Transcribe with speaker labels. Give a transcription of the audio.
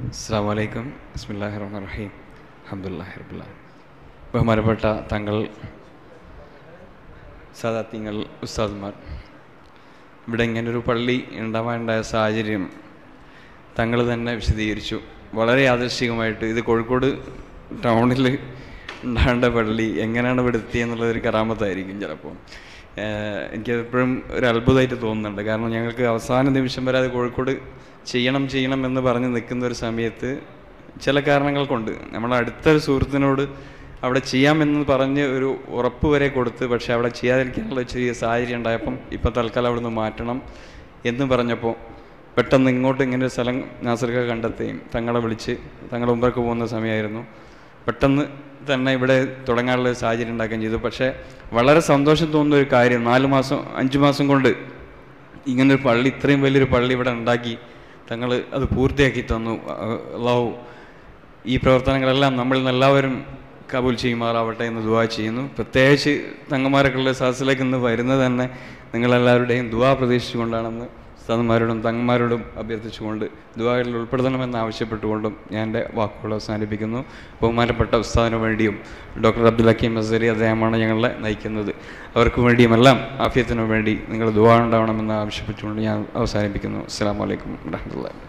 Speaker 1: അസ്സാം വലൈക്കും ബിസ്മില്ലാഹി റഹ്മാൻ റഹീം അഹമ്മദുല്ലാഹി റബ്ബുല്ല ബഹുമാനപ്പെട്ട തങ്ങൾ സാദാത്യങ്ങൾ ഉസ്താദ്മാർ ഇവിടെ ഇങ്ങനൊരു പള്ളി ഉണ്ടാവാനുണ്ടായ സാഹചര്യം തങ്ങൾ തന്നെ വിശദീകരിച്ചു വളരെ യാദൃശികമായിട്ട് ഇത് കോഴിക്കോട് ടൗണിൽ ഉണ്ടാകേണ്ട പള്ളി എങ്ങനെയാണ് ഇവിടെ എത്തിയെന്നുള്ളത് ഒരു കറാമത്തായിരിക്കും ചിലപ്പോൾ എനിക്ക് എപ്പോഴും ഒരു അത്ഭുതമായിട്ട് തോന്നുന്നുണ്ട് കാരണം ഞങ്ങൾക്ക് അവസാന നിമിഷം വരെ അത് കോഴിക്കോട് ചെയ്യണം ചെയ്യണം എന്ന് പറഞ്ഞ് നിൽക്കുന്ന ഒരു സമയത്ത് ചില കാരണങ്ങൾ കൊണ്ട് നമ്മുടെ അടുത്തൊരു സുഹൃത്തിനോട് അവിടെ ചെയ്യാമെന്ന് പറഞ്ഞ് ഒരു ഉറപ്പ് വരെ കൊടുത്ത് പക്ഷെ അവിടെ ചെയ്യാതിരിക്കാനുള്ള ചെറിയ സാഹചര്യം ഉണ്ടായപ്പം ഇപ്പം തൽക്കാലം അവിടെ നിന്ന് മാറ്റണം എന്ന് പറഞ്ഞപ്പോൾ പെട്ടെന്ന് ഇങ്ങോട്ട് ഇങ്ങനെ ഒരു സ്ഥലം നാസർക്ക കണ്ടെത്തുകയും തങ്ങളെ വിളിച്ച് തങ്ങളുടെ മുമ്പൊക്കെ പോകുന്ന സമയമായിരുന്നു പെട്ടെന്ന് തന്നെ ഇവിടെ തുടങ്ങാനുള്ള ഒരു സാഹചര്യം ഉണ്ടാക്കുകയും ചെയ്തു പക്ഷേ വളരെ സന്തോഷം തോന്നുന്ന ഒരു കാര്യം നാല് മാസം അഞ്ച് മാസം കൊണ്ട് ഇങ്ങനൊരു പള്ളി ഇത്രയും വലിയൊരു പള്ളി ഇവിടെ ഉണ്ടാക്കി തങ്ങൾ അത് പൂർത്തിയാക്കി തന്നു അള്ളാഹു ഈ പ്രവർത്തനങ്ങളെല്ലാം നമ്മളിൽ നിന്ന് എല്ലാവരും കബൂൽ ചെയ്യുമാറാവട്ടെ എന്ന് ദുവാ ചെയ്യുന്നു പ്രത്യേകിച്ച് തങ്ങന്മാരൊക്കെയുള്ള സദസ്സിലേക്ക് ഇന്ന് വരുന്നത് തന്നെ നിങ്ങളെല്ലാവരുടെയും ദുവാ പ്രതീക്ഷിച്ചുകൊണ്ടാണെന്ന് ഉസ്താദന്മാരോടും തങ്ങന്മാരോടും അഭ്യർത്ഥിച്ചുകൊണ്ട് ദുവാകളിൽ ഉൾപ്പെടുത്തണമെന്ന് ആവശ്യപ്പെട്ടുകൊണ്ടും ഞാൻ എൻ്റെ വാക്കുകൾ അവസാനിപ്പിക്കുന്നു ബഹുമാനപ്പെട്ട ഉസ്താദിന് വേണ്ടിയും ഡോക്ടർ അബ്ദുൽ ഹക്കീം മസരി അദ്ദേഹമാണ് ഞങ്ങളെ നയിക്കുന്നത് അവർക്ക് വേണ്ടിയുമെല്ലാം ആഫിയത്തിനു വേണ്ടി നിങ്ങൾ ദുവാ ഉണ്ടാവണമെന്ന് ആവശ്യപ്പെട്ടുകൊണ്ട് ഞാൻ അവസാനിപ്പിക്കുന്നു അസ്സാം വലൈക്കും വാഹമത്തുള്ള